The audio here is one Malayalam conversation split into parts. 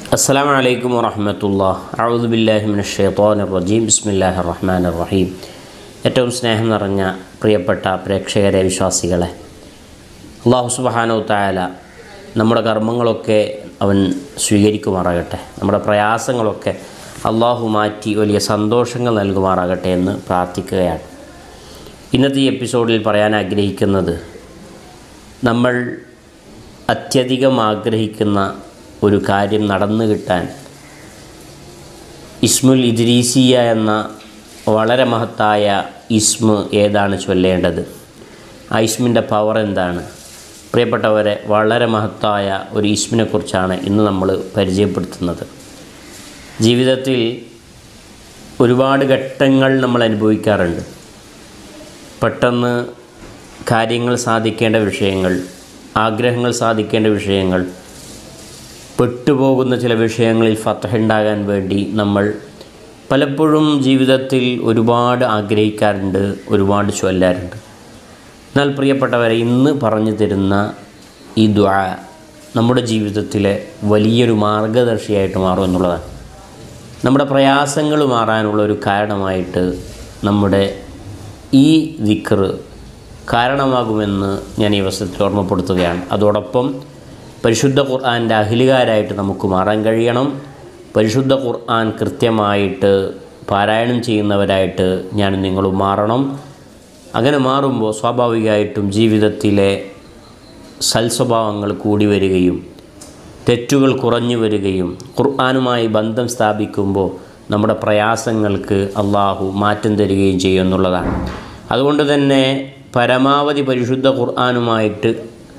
അസ്സാം വലൈക്കും വറഹമത്തുള്ള അഴുദുബില്ലാഹിമിൻ ഷെയ്ത്തോൻ റജീം ബിസ്മില്ലാഹി റഹ്മാൻ റഹീം ഏറ്റവും സ്നേഹം നിറഞ്ഞ പ്രിയപ്പെട്ട പ്രേക്ഷകരെ വിശ്വാസികളെ അള്ളാഹു സുബഹാനോ തായാല നമ്മുടെ കർമ്മങ്ങളൊക്കെ അവൻ സ്വീകരിക്കുമാറാകട്ടെ നമ്മുടെ പ്രയാസങ്ങളൊക്കെ അള്ളാഹു മാറ്റി വലിയ സന്തോഷങ്ങൾ നൽകുമാറാകട്ടെ എന്ന് പ്രാർത്ഥിക്കുകയാണ് ഇന്നത്തെ ഈ എപ്പിസോഡിൽ പറയാൻ ആഗ്രഹിക്കുന്നത് നമ്മൾ അത്യധികം ആഗ്രഹിക്കുന്ന ഒരു കാര്യം നടന്നു കിട്ടാൻ ഇസ്മുൽ ഇദ്രീസിയ എന്ന വളരെ മഹത്തായ ഇസ്മ് ഏതാണ് ചൊല്ലേണ്ടത് ആ ഇസ്മിൻ്റെ പവർ എന്താണ് പ്രിയപ്പെട്ടവരെ വളരെ മഹത്തായ ഒരു ഇസ്മിനെക്കുറിച്ചാണ് ഇന്ന് നമ്മൾ പരിചയപ്പെടുത്തുന്നത് ജീവിതത്തിൽ ഒരുപാട് ഘട്ടങ്ങൾ നമ്മൾ അനുഭവിക്കാറുണ്ട് പെട്ടെന്ന് കാര്യങ്ങൾ സാധിക്കേണ്ട വിഷയങ്ങൾ ആഗ്രഹങ്ങൾ സാധിക്കേണ്ട വിഷയങ്ങൾ പെട്ടുപോകുന്ന ചില വിഷയങ്ങളിൽ ഫത്തഹുണ്ടാകാൻ വേണ്ടി നമ്മൾ പലപ്പോഴും ജീവിതത്തിൽ ഒരുപാട് ആഗ്രഹിക്കാറുണ്ട് ഒരുപാട് ചൊല്ലാറുണ്ട് എന്നാൽ പ്രിയപ്പെട്ടവരെ ഇന്ന് പറഞ്ഞു തരുന്ന ഈ ദ്വാ നമ്മുടെ ജീവിതത്തിലെ വലിയൊരു മാർഗദർശിയായിട്ട് മാറും എന്നുള്ളതാണ് നമ്മുടെ പ്രയാസങ്ങൾ മാറാനുള്ള ഒരു കാരണമായിട്ട് നമ്മുടെ ഈ ദിക്റ് കാരണമാകുമെന്ന് ഞാൻ ഈ അവസരത്തിൽ ഓർമ്മപ്പെടുത്തുകയാണ് അതോടൊപ്പം പരിശുദ്ധ ഖുർആൻ്റെ അഹിലുകാരായിട്ട് നമുക്ക് മാറാൻ കഴിയണം പരിശുദ്ധ ഖുർആൻ കൃത്യമായിട്ട് പാരായണം ചെയ്യുന്നവരായിട്ട് ഞാൻ നിങ്ങളും മാറണം അങ്ങനെ മാറുമ്പോൾ സ്വാഭാവികമായിട്ടും ജീവിതത്തിലെ സൽസ്വഭാവങ്ങൾ കൂടി വരികയും തെറ്റുകൾ കുറഞ്ഞു വരികയും ഖുർആാനുമായി ബന്ധം സ്ഥാപിക്കുമ്പോൾ നമ്മുടെ പ്രയാസങ്ങൾക്ക് അള്ളാഹു മാറ്റം തരികയും ചെയ്യും എന്നുള്ളതാണ് അതുകൊണ്ട് തന്നെ പരമാവധി പരിശുദ്ധ ഖുർആാനുമായിട്ട്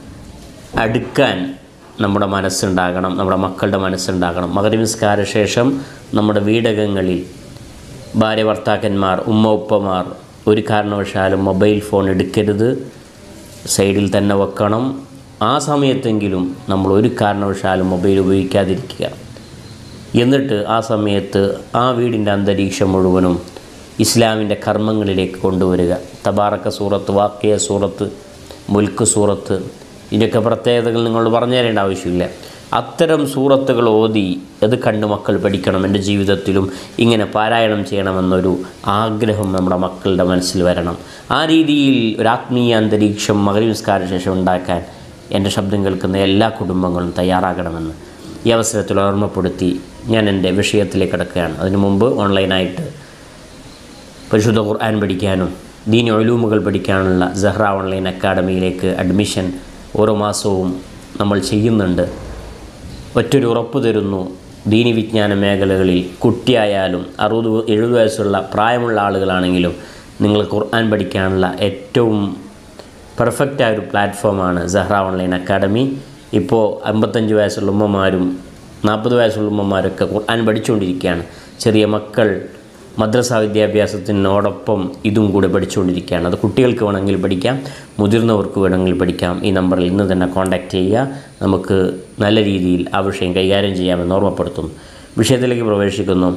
അടുക്കാൻ നമ്മുടെ മനസ്സുണ്ടാകണം നമ്മുടെ മക്കളുടെ മനസ്സുണ്ടാകണം മകരവിസ്കാര ശേഷം നമ്മുടെ വീടകങ്ങളിൽ ഭാര്യ ഭർത്താക്കന്മാർ ഉമ്മ ഉപ്പമാർ ഒരു കാരണവശാലും മൊബൈൽ ഫോൺ എടുക്കരുത് സൈഡിൽ തന്നെ വെക്കണം ആ സമയത്തെങ്കിലും നമ്മൾ ഒരു കാരണവശാലും മൊബൈൽ ഉപയോഗിക്കാതിരിക്കുക എന്നിട്ട് ആ സമയത്ത് ആ വീടിൻ്റെ അന്തരീക്ഷം മുഴുവനും ഇസ്ലാമിൻ്റെ കർമ്മങ്ങളിലേക്ക് കൊണ്ടുവരിക തബാറക്ക സൂറത്ത് വാക്കിയ സൂറത്ത് മുൽക്ക് സൂറത്ത് ഇതിൻ്റെയൊക്കെ പ്രത്യേകതകൾ നിങ്ങളോട് പറഞ്ഞു തരേണ്ട ആവശ്യമില്ല അത്തരം സൂറത്തുകൾ ഓതി അത് കണ്ട് മക്കൾ പഠിക്കണം എൻ്റെ ജീവിതത്തിലും ഇങ്ങനെ പാരായണം ചെയ്യണമെന്നൊരു ആഗ്രഹം നമ്മുടെ മക്കളുടെ മനസ്സിൽ വരണം ആ രീതിയിൽ ഒരു ആത്മീയ അന്തരീക്ഷം മകരവിസ്കാര ശേഷം ഉണ്ടാക്കാൻ എൻ്റെ ശബ്ദം കേൾക്കുന്ന എല്ലാ കുടുംബങ്ങളും തയ്യാറാകണമെന്ന് ഈ അവസരത്തിൽ ഓർമ്മപ്പെടുത്തി ഞാൻ എൻ്റെ വിഷയത്തിലേക്ക് കിടക്കുകയാണ് അതിനു മുമ്പ് ഓൺലൈനായിട്ട് പരിശുദ്ധ ഖുർആൻ പഠിക്കാനും ദീനി ഒലൂമുകൾ പഠിക്കാനുള്ള സെഹ്റ ഓൺലൈൻ അക്കാഡമിയിലേക്ക് അഡ്മിഷൻ ഓരോ മാസവും നമ്മൾ ചെയ്യുന്നുണ്ട് ഒറ്റൊരു ഉറപ്പ് തരുന്നു ദീനി വിജ്ഞാന മേഖലകളിൽ കുട്ടിയായാലും അറുപത് എഴുപത് വയസ്സുള്ള പ്രായമുള്ള ആളുകളാണെങ്കിലും നിങ്ങൾ ഖുർആൻ പഠിക്കാനുള്ള ഏറ്റവും പെർഫെക്റ്റായ ഒരു പ്ലാറ്റ്ഫോമാണ് സെഹ്റ ഓൺലൈൻ അക്കാഡമി ഇപ്പോൾ അമ്പത്തഞ്ച് വയസ്സുള്ള ഉമ്മമാരും നാൽപ്പത് വയസ്സുള്ള ഉമ്മമാരൊക്കെ ഖുർആൻ പഠിച്ചുകൊണ്ടിരിക്കുകയാണ് ചെറിയ മക്കൾ മദ്രസ വിദ്യാഭ്യാസത്തിനോടൊപ്പം ഇതും കൂടെ പഠിച്ചുകൊണ്ടിരിക്കുകയാണ് അത് കുട്ടികൾക്ക് വേണമെങ്കിൽ പഠിക്കാം മുതിർന്നവർക്ക് വേണമെങ്കിൽ പഠിക്കാം ഈ നമ്പറിൽ ഇന്ന് തന്നെ കോൺടാക്റ്റ് ചെയ്യുക നമുക്ക് നല്ല രീതിയിൽ ആ വിഷയം കൈകാര്യം ചെയ്യാമെന്ന് ഓർമ്മപ്പെടുത്തുന്നു വിഷയത്തിലേക്ക് പ്രവേശിക്കുന്നു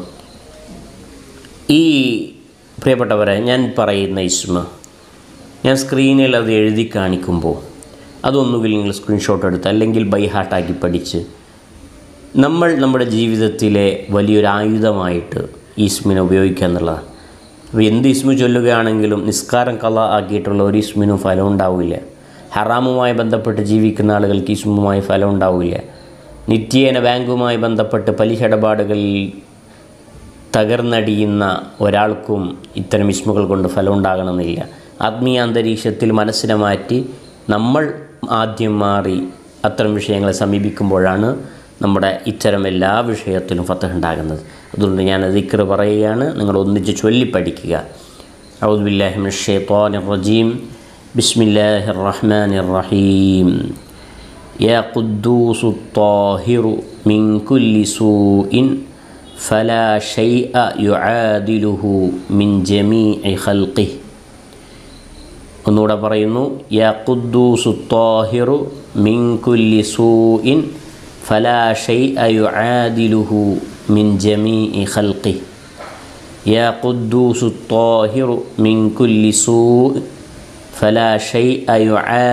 ഈ പ്രിയപ്പെട്ടവരെ ഞാൻ പറയുന്ന ഇസ്മ ഞാൻ സ്ക്രീനിൽ അത് എഴുതി കാണിക്കുമ്പോൾ അതൊന്നുകിൽ നിങ്ങൾ സ്ക്രീൻഷോട്ട് എടുത്ത് അല്ലെങ്കിൽ ബൈ ഹാർട്ടാക്കി പഠിച്ച് നമ്മൾ നമ്മുടെ ജീവിതത്തിലെ വലിയൊരു ആയുധമായിട്ട് ഈസ്മിനെ ഉപയോഗിക്കുക എന്നുള്ളതാണ് അപ്പോൾ എന്ത് ഇസ്മു ചൊല്ലുകയാണെങ്കിലും നിസ്കാരം കല ആക്കിയിട്ടുള്ള ഒരു ഇസ്മിനും ഫലം ഉണ്ടാവില്ല ഹറാമുമായി ബന്ധപ്പെട്ട് ജീവിക്കുന്ന ആളുകൾക്ക് ഇസ്മുമായി ഫലം ഉണ്ടാവില്ല നിത്യേന ബാങ്കുമായി ബന്ധപ്പെട്ട് പലിശ ഇടപാടുകളിൽ തകർന്നടിയുന്ന ഒരാൾക്കും ഇത്തരം ഇസ്മുകൾ കൊണ്ട് ഫലം ഉണ്ടാകണമെന്നില്ല ആത്മീയ അന്തരീക്ഷത്തിൽ മനസ്സിനെ മാറ്റി നമ്മൾ ആദ്യം മാറി അത്തരം വിഷയങ്ങളെ സമീപിക്കുമ്പോഴാണ് നമ്മുടെ ഇത്തരം എല്ലാ വിഷയത്തിലും ഫത്തഹ് ഉണ്ടാകുന്നത് അതുകൊണ്ട് ഞാൻ ദിക്ർ പറയുകയാണ് നിങ്ങൾ ഒന്നിച്ച് ചൊല്ലി പഠിക്കുക ഔദ്ബില്ലാഹിമിൻ ഷെയ്ത്താൻ റജീം ബിസ്മില്ലാഹി റഹ്മാൻ റഹീം يا قدوس الطاهر من كل سوء فلا شيء يعادله من جميع خلقه ഒന്നുകൂടെ പറയുന്നു യാ ഖുദ്ദൂസു ത്വാഹിറു മിൻ കുല്ലി സൂഇൻ ഫലാ ഷൈഅ യുആദിലുഹു മിൻ ജമീഇ ഖൽഖി യാ ഖുദ്ദൂസു ത്വാഹിറു മിൻ കുല്ലി സൂഇ ഫലാ ഷൈഅ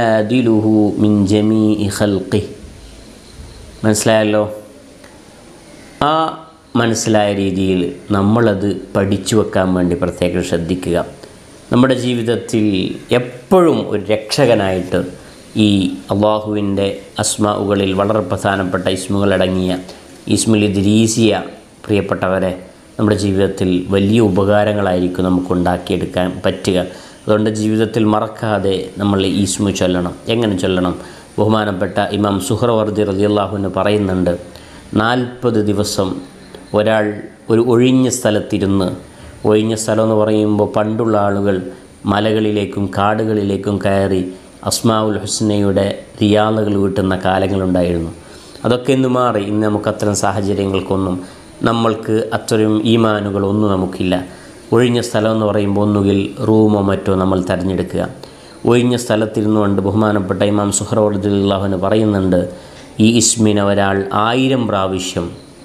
യുആദിലുഹു മിൻ ജമീഇ ഖൽഖി മനസ്സിലായല്ലോ ആ മനസ്സിലായ രീതിയിൽ നമ്മളത് പഠിച്ചു വെക്കാൻ വേണ്ടി പ്രത്യേകം ശ്രദ്ധിക്കുക നമ്മുടെ ജീവിതത്തിൽ എപ്പോഴും ഒരു രക്ഷകനായിട്ട് ഈ അള്ളാഹുവിൻ്റെ അസ്മാവുകളിൽ വളരെ പ്രധാനപ്പെട്ട ഇസ്മുകളടങ്ങിയ ഇസ്മുൽ ഇദ്രീസിയ പ്രിയപ്പെട്ടവരെ നമ്മുടെ ജീവിതത്തിൽ വലിയ ഉപകാരങ്ങളായിരിക്കും നമുക്ക് ഉണ്ടാക്കിയെടുക്കാൻ പറ്റുക അതുകൊണ്ട് ജീവിതത്തിൽ മറക്കാതെ നമ്മൾ ഈസ്മു ചൊല്ലണം എങ്ങനെ ചൊല്ലണം ബഹുമാനപ്പെട്ട ഇമാം സുഹ്റവർദി റലിയല്ലാഹുവിന് പറയുന്നുണ്ട് നാൽപ്പത് ദിവസം ഒരാൾ ഒരു ഒഴിഞ്ഞ സ്ഥലത്തിരുന്ന് ഒഴിഞ്ഞ സ്ഥലം എന്ന് പറയുമ്പോൾ പണ്ടുള്ള ആളുകൾ മലകളിലേക്കും കാടുകളിലേക്കും കയറി അസ്മാവുൽ ഹുസ്നയുടെ റിയാദകൾ വീട്ടുന്ന കാലങ്ങളുണ്ടായിരുന്നു അതൊക്കെ ഇന്ന് മാറി ഇന്ന് നമുക്ക് അത്തരം സാഹചര്യങ്ങൾക്കൊന്നും നമ്മൾക്ക് അത്തരം ഈമാനുകളൊന്നും നമുക്കില്ല ഒഴിഞ്ഞ സ്ഥലം എന്ന് പറയുമ്പോൾ ഒന്നുകിൽ റൂമോ മറ്റോ നമ്മൾ തിരഞ്ഞെടുക്കുക ഒഴിഞ്ഞ സ്ഥലത്തിരുന്നു കൊണ്ട് ബഹുമാനപ്പെട്ട ഇമാം സുഹ്റോദ്ദുല്ലാഹുവിന് പറയുന്നുണ്ട് ഈ ഇസ്മിനെ ഒരാൾ ആയിരം പ്രാവശ്യം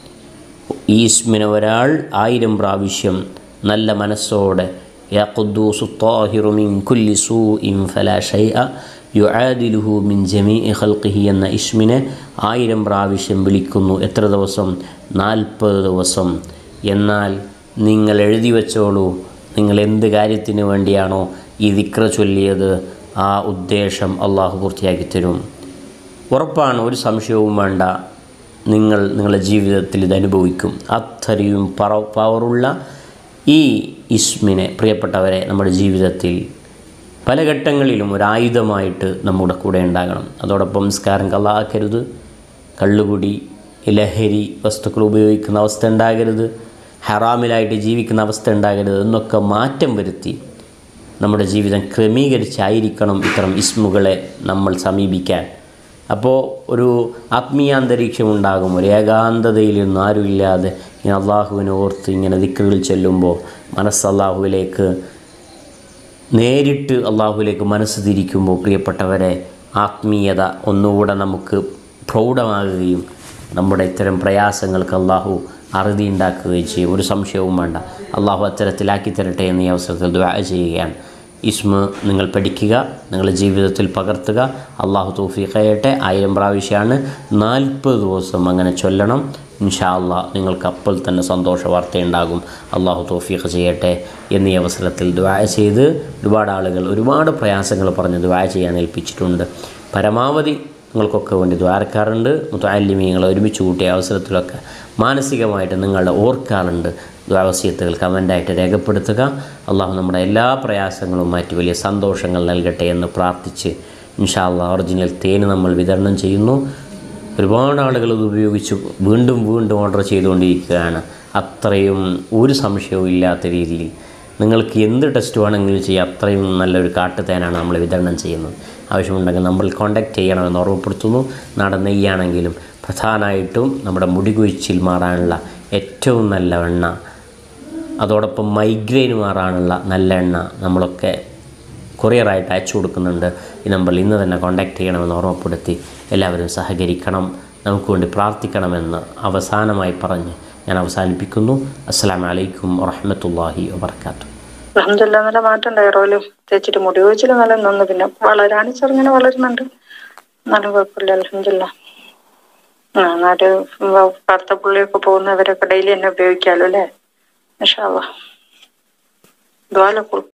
ഈ ഇസ്മിനെ ഒരാൾ ആയിരം പ്രാവശ്യം നല്ല മനസ്സോടെ യാ ഖുദ്ദൂസു ത്വാഹിറു മിൻ കുല്ലി സൂഇൻ ഫലാ ഷൈഅ യുആദിലുഹു മിൻ ജമീഇ ഖൽഖിഹി എന്ന ഇസ്മിനെ ആയിരം പ്രാവശ്യം വിളിക്കുന്നു എത്ര ദിവസം നാൽപ്പത് ദിവസം എന്നാൽ നിങ്ങൾ എഴുതി വെച്ചോളൂ നിങ്ങൾ എന്ത് കാര്യത്തിന് വേണ്ടിയാണോ ഈ ദിക്ര ചൊല്ലിയത് ആ ഉദ്ദേശം അള്ളാഹു പൂർത്തിയാക്കി തരും ഉറപ്പാണ് ഒരു സംശയവും വേണ്ട നിങ്ങൾ നിങ്ങളുടെ ജീവിതത്തിൽ ഇത് അനുഭവിക്കും അത്രയും പറ പവറുള്ള ഈ ഇസ്മിനെ പ്രിയപ്പെട്ടവരെ നമ്മുടെ ജീവിതത്തിൽ പല ഘട്ടങ്ങളിലും ഒരു ആയുധമായിട്ട് നമ്മുടെ കൂടെ ഉണ്ടാകണം അതോടൊപ്പം നിസ്കാരം കള്ളാക്കരുത് കള്ളുകുടി ലഹരി വസ്തുക്കൾ ഉപയോഗിക്കുന്ന അവസ്ഥ ഉണ്ടാകരുത് ഹറാമിലായിട്ട് ജീവിക്കുന്ന അവസ്ഥ ഉണ്ടാകരുത് എന്നൊക്കെ മാറ്റം വരുത്തി നമ്മുടെ ജീവിതം ക്രമീകരിച്ചായിരിക്കണം ഇത്തരം ഇസ്മുകളെ നമ്മൾ സമീപിക്കാൻ അപ്പോൾ ഒരു ആത്മീയാന്തരീക്ഷം ഉണ്ടാകും ഒരു ഏകാന്തതയിൽ നിന്നും ആരുമില്ലാതെ ഇങ്ങനെ അള്ളാഹുവിനെ ഓർത്ത് ഇങ്ങനെ ദിക്കുകൾ ചെല്ലുമ്പോൾ മനസ്സ് അള്ളാഹുവിലേക്ക് നേരിട്ട് അള്ളാഹുവിലേക്ക് മനസ്സ് തിരിക്കുമ്പോൾ പ്രിയപ്പെട്ടവരെ ആത്മീയത ഒന്നുകൂടെ നമുക്ക് പ്രൗഢമാകുകയും നമ്മുടെ ഇത്തരം പ്രയാസങ്ങൾക്ക് അള്ളാഹു അറുതി ഉണ്ടാക്കുകയും ചെയ്യും ഒരു സംശയവും വേണ്ട അള്ളാഹു അത്തരത്തിലാക്കി തരട്ടെ എന്ന ഈ അവസരത്തിൽ ദ്വാ ചെയ്യുകയാണ് ഇസ്മ നിങ്ങൾ പഠിക്കുക നിങ്ങളുടെ ജീവിതത്തിൽ പകർത്തുക അള്ളാഹു തൗഫീഖായട്ടെ ആയിരം പ്രാവശ്യമാണ് നാൽപ്പത് ദിവസം അങ്ങനെ ചൊല്ലണം ഇൻഷാ അള്ളാ നിങ്ങൾക്ക് അപ്പോൾ തന്നെ സന്തോഷ വാർത്തയുണ്ടാകും അള്ളാഹു തൗഫീഖ് ചെയ്യട്ടെ എന്നീ അവസരത്തിൽ ദ്വാ ചെയ്ത് ഒരുപാട് ആളുകൾ ഒരുപാട് പ്രയാസങ്ങൾ പറഞ്ഞ് ദ്വാ ചെയ്യാൻ ഏൽപ്പിച്ചിട്ടുണ്ട് പരമാവധി നിങ്ങൾക്കൊക്കെ വേണ്ടി ദ്വാരക്കാറുണ്ട് മുത്താലിമീങ്ങളെ ഒരുമിച്ച് കൂട്ടിയ അവസരത്തിലൊക്കെ മാനസികമായിട്ട് നിങ്ങളുടെ ഓർക്കാറുണ്ട് ദ്വാവസ്യത്തുകൾ കമൻ്റായിട്ട് രേഖപ്പെടുത്തുക അള്ളാഹു നമ്മുടെ എല്ലാ പ്രയാസങ്ങളും മാറ്റി വലിയ സന്തോഷങ്ങൾ നൽകട്ടെ എന്ന് പ്രാർത്ഥിച്ച് ഇൻഷാല്ല ഒറിജിനൽ തേന് നമ്മൾ വിതരണം ചെയ്യുന്നു ഒരുപാട് ആളുകൾ ഇത് ഉപയോഗിച്ച് വീണ്ടും വീണ്ടും ഓർഡർ ചെയ്തുകൊണ്ടിരിക്കുകയാണ് അത്രയും ഒരു സംശയവും ഇല്ലാത്ത രീതിയിൽ നിങ്ങൾക്ക് എന്ത് ടെസ്റ്റ് വേണമെങ്കിലും ചെയ്യാം അത്രയും നല്ലൊരു കാട്ടുതേനാണ് നമ്മൾ വിതരണം ചെയ്യുന്നത് ആവശ്യമുണ്ടെങ്കിൽ നമ്മൾ കോൺടാക്റ്റ് ചെയ്യണമെന്ന് ഓർമ്മപ്പെടുത്തുന്നു നാടൻ നെയ്യാണെങ്കിലും പ്രധാനമായിട്ടും നമ്മുടെ മുടി കൊഴിച്ചിൽ മാറാനുള്ള ഏറ്റവും നല്ല എണ്ണ അതോടൊപ്പം മൈഗ്രെയിൻ മാറാനുള്ള നല്ല എണ്ണ നമ്മളൊക്കെ കൊറിയറായിട്ട് അയച്ചു കൊടുക്കുന്നുണ്ട് ഈ നമ്പറിൽ ഇന്ന് തന്നെ കോൺടാക്റ്റ് ചെയ്യണമെന്ന് ഓർമ്മപ്പെടുത്തി എല്ലാവരും സഹകരിക്കണം നമുക്ക് വേണ്ടി പ്രാർത്ഥിക്കണമെന്ന് അവസാനമായി പറഞ്ഞ് ഞാൻ അവസാനിപ്പിക്കുന്നു അസ്സാം വലൈക്കും വറഹമത്തല്ലാഹി വാബർക്കാത്തു അലഹമില്ല നല്ല മാറ്റം ഉണ്ടായിറോലും തേച്ചിട്ട് മുടി വെച്ചിട്ട് നല്ല നന്ന് പിന്നെ വളരാണ് ചെറുങ്ങനെ വളരുന്നുണ്ട് നല്ല കുഴപ്പമില്ല അലഹമില്ല ആ നാല് കറുത്ത പുള്ളിയൊക്കെ പോകുന്നവരൊക്കെ ഡെയിലി തന്നെ ഉപയോഗിക്കാമല്ലോ അല്ലേ ഇൻഷാ അള്ളാ ദ്വാല